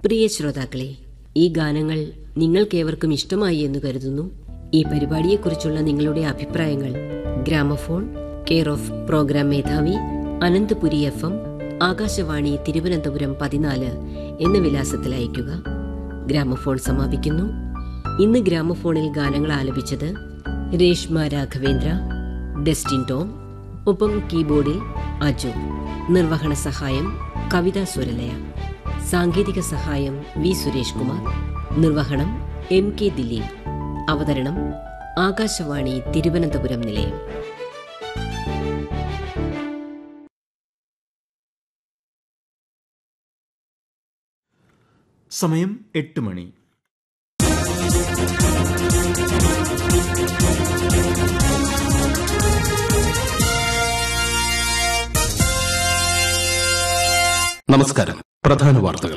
പ്രിയ ശ്രോതാക്കളെ ഈ ഗാനങ്ങൾ നിങ്ങൾക്കേവർക്കും ഇഷ്ടമായി എന്ന് കരുതുന്നു ഈ പരിപാടിയെക്കുറിച്ചുള്ള നിങ്ങളുടെ അഭിപ്രായങ്ങൾ ഗ്രാമഫോൺ കെയർ ഓഫ് പ്രോഗ്രാം മേധാവി അനന്തപുരി എഫ് എം ആകാശവാണി തിരുവനന്തപുരം പതിനാല് എന്ന വിലാസത്തിൽ അയയ്ക്കുക ഗ്രാമഫോൺ സമാപിക്കുന്നു ഇന്ന് ഗ്രാമഫോണിൽ ഗാനങ്ങൾ ആലപിച്ചത് രേഷ്മ രാഘവേന്ദ്ര ഡെസ്റ്റിൻ ടോം ഒപ്പം കീബോർഡിൽ അജു നിർവഹണ സഹായം കവിത സുരലയ സാങ്കേതിക സഹായം വി സുരേഷ് കുമാർ നിർവഹണം എം കെ ദിലീപ് അവതരണം ആകാശവാണി തിരുവനന്തപുരം നിലയം സമയം എട്ട് മണി നമസ്കാരം പ്രധാന വാർത്തകൾ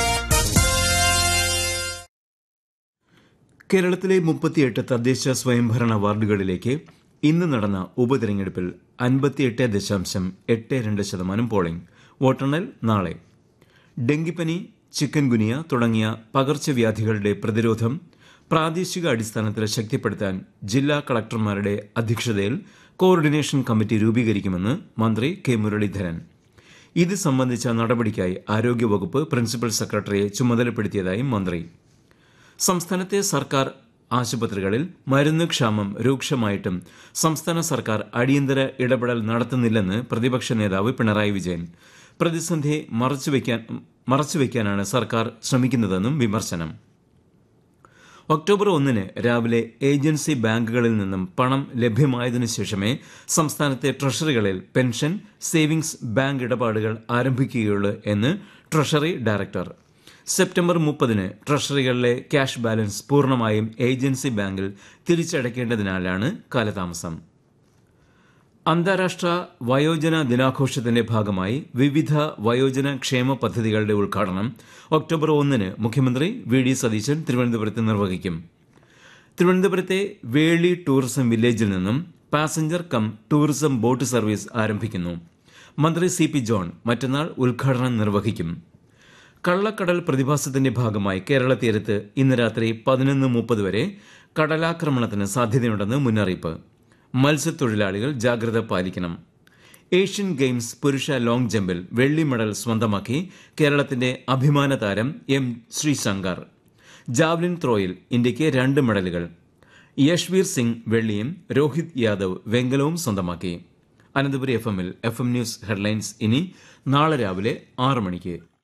കേരളത്തിലെ മുപ്പത്തിയെട്ട് തദ്ദേശ സ്വയംഭരണ വാർഡുകളിലേക്ക് ഇന്ന് നടന്ന ഉപതെരഞ്ഞെടുപ്പിൽ അൻപത്തിയെട്ട് ദശാംശം എട്ട് രണ്ട് ശതമാനം പോളിംഗ് വോട്ടെണ്ണൽ നാളെ ഡെങ്കിപ്പനി ചിക്കൻ ഗുനിയ തുടങ്ങിയ പകർച്ചവ്യാധികളുടെ പ്രതിരോധം പ്രാദേശിക അടിസ്ഥാനത്തിൽ ശക്തിപ്പെടുത്താൻ ജില്ലാ കളക്ടർമാരുടെ അധ്യക്ഷതയിൽ കോർഡിനേഷൻ കമ്മിറ്റി രൂപീകരിക്കുമെന്ന് മന്ത്രി കെ മുരളീധരൻ ഇത് സംബന്ധിച്ച നടപടിക്കായി ആരോഗ്യവകുപ്പ് പ്രിൻസിപ്പൽ സെക്രട്ടറിയെ ചുമതലപ്പെടുത്തിയതായും മന്ത്രി സംസ്ഥാനത്തെ സർക്കാർ ആശുപത്രികളിൽ മരുന്ന് ക്ഷാമം രൂക്ഷമായിട്ടും സംസ്ഥാന സർക്കാർ അടിയന്തര ഇടപെടൽ നടത്തുന്നില്ലെന്ന് പ്രതിപക്ഷ നേതാവ് പിണറായി വിജയൻ പ്രതിസന്ധി മറച്ചുവെക്കാൻ മറച്ചുവെക്കാനാണ് സർക്കാർ ശ്രമിക്കുന്നതെന്നും വിമർശനം ഒക്ടോബർ ഒന്നിന് രാവിലെ ഏജൻസി ബാങ്കുകളിൽ നിന്നും പണം ലഭ്യമായതിനു ശേഷമേ സംസ്ഥാനത്തെ ട്രഷറികളിൽ പെൻഷൻ സേവിംഗ്സ് ബാങ്ക് ഇടപാടുകൾ ആരംഭിക്കുകയുള്ളൂ എന്ന് ട്രഷറി ഡയറക്ടർ സെപ്റ്റംബർ മുപ്പതിന് ട്രഷറികളിലെ ക്യാഷ് ബാലൻസ് പൂർണ്ണമായും ഏജൻസി ബാങ്കിൽ തിരിച്ചടയ്ക്കേണ്ടതിനാലാണ് കാലതാമസം അന്താരാഷ്ട്ര വയോജന ദിനാഘോഷത്തിന്റെ ഭാഗമായി വിവിധ വയോജന ക്ഷേമ പദ്ധതികളുടെ ഉദ്ഘാടനം ഒക്ടോബർ ഒന്നിന് മുഖ്യമന്ത്രി വി ഡി സതീശൻ തിരുവനന്തപുരത്ത് നിർവഹിക്കും തിരുവനന്തപുരത്തെ വേളി ടൂറിസം വില്ലേജിൽ നിന്നും passenger cum tourism boat service ആരംഭിക്കുന്നു മന്ത്രി സി പി ജോൺ മറ്റന്നാൾ ഉദ്ഘാടനം നിർവഹിക്കും കള്ളക്കടൽ പ്രതിഭാസത്തിന്റെ ഭാഗമായി കേരള തീരത്ത് ഇന്ന് രാത്രി പതിനൊന്ന് മുപ്പത് വരെ കടലാക്രമണത്തിന് സാധ്യതയുണ്ടെന്ന് മുന്നറിയിപ്പ് മത്സ്യത്തൊഴിലാളികൾ ജാഗ്രത പാലിക്കണം ഏഷ്യൻ ഗെയിംസ് പുരുഷ ലോങ് ജമ്പിൽ വെള്ളി മെഡൽ സ്വന്തമാക്കി കേരളത്തിന്റെ അഭിമാന താരം എം ശ്രീശങ്കർ ജാവ്ലിൻ ത്രോയിൽ ഇന്ത്യയ്ക്ക് രണ്ട് മെഡലുകൾ യശ്വീർ സിംഗ് വെള്ളിയും രോഹിത് യാദവ് വെങ്കലവും സ്വന്തമാക്കി അനന്തപുരി എഫ് എമ്മിൽ എഫ് എം ന്യൂസ് ഹെഡ്ലൈൻസ് ഇനി നാളെ രാവിലെ ആറ് മണിക്ക്